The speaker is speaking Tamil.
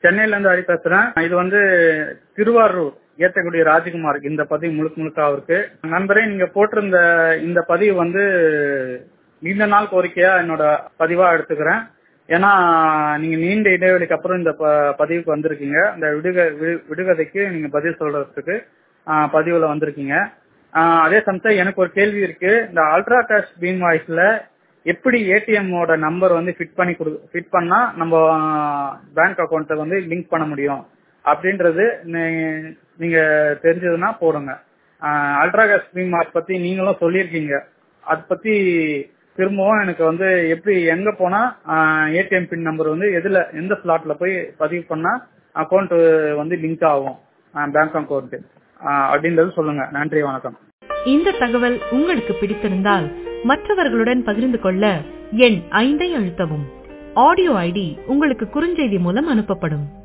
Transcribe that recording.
சென்னையில இருந்து ஹரி பேசுறேன் இது வந்து திருவாரூர் ஏத்தக்குடி ராஜ்குமார் இந்த பதிவு முழுக்க முழுக்க அவருக்கு நண்பரே நீங்க போட்டிருந்த இந்த பதிவு வந்து நீண்ட நாள் கோரிக்கையா என்னோட பதிவா எடுத்துக்கிறேன் ஏன்னா நீங்க நீண்ட இடைவெளிக்கு அப்புறம் இந்த ப- பதிவுக்கு வந்திருக்கீங்க இந்த விடுக வி- விடுகதைக்கு நீங்க பதில் சொல்றதுக்கு ஆஹ், பதிவுல வந்திருக்கீங்க ஆஹ், அதே சமயத்துல எனக்கு ஒரு கேள்வி இருக்கு இந்த அல்ட்ரா கேஷ் பீம் வாய்ஸ்ல எப்படி ஏடிஎம் ஓட நம்பர் வந்து ஃபிட் பண்ணி கொடு ஃபிட் பண்ணா நம்ம பேங்க் அக்கௌண்ட்டை வந்து லிங்க் பண்ண முடியும் அப்படின்றது நீ- நீங்க தெரிஞ்சதுன்னா போடுங்க அல்ட்ரா கேஷ் பீம் வாய்ஸ் பத்தி நீங்களும் சொல்லியிருக்கீங்க அதை பத்தி திரும்பவும் எனக்கு வந்து எப்படி எங்க போனா ஏடிஎம் பின் நம்பர் வந்து எதுல எந்த ஸ்லாட்ல போய் பதிவு பண்ணா அக்கௌண்ட் வந்து லிங்க் ஆகும் பேங்க் அக்கௌண்ட் அப்படின்றது சொல்லுங்க நன்றி வணக்கம் இந்த தகவல் உங்களுக்கு பிடித்திருந்தால் மற்றவர்களுடன் பகிர்ந்து கொள்ள எண் ஐந்தை அழுத்தவும் ஆடியோ ஐடி உங்களுக்கு குறுஞ்செய்தி மூலம் அனுப்பப்படும்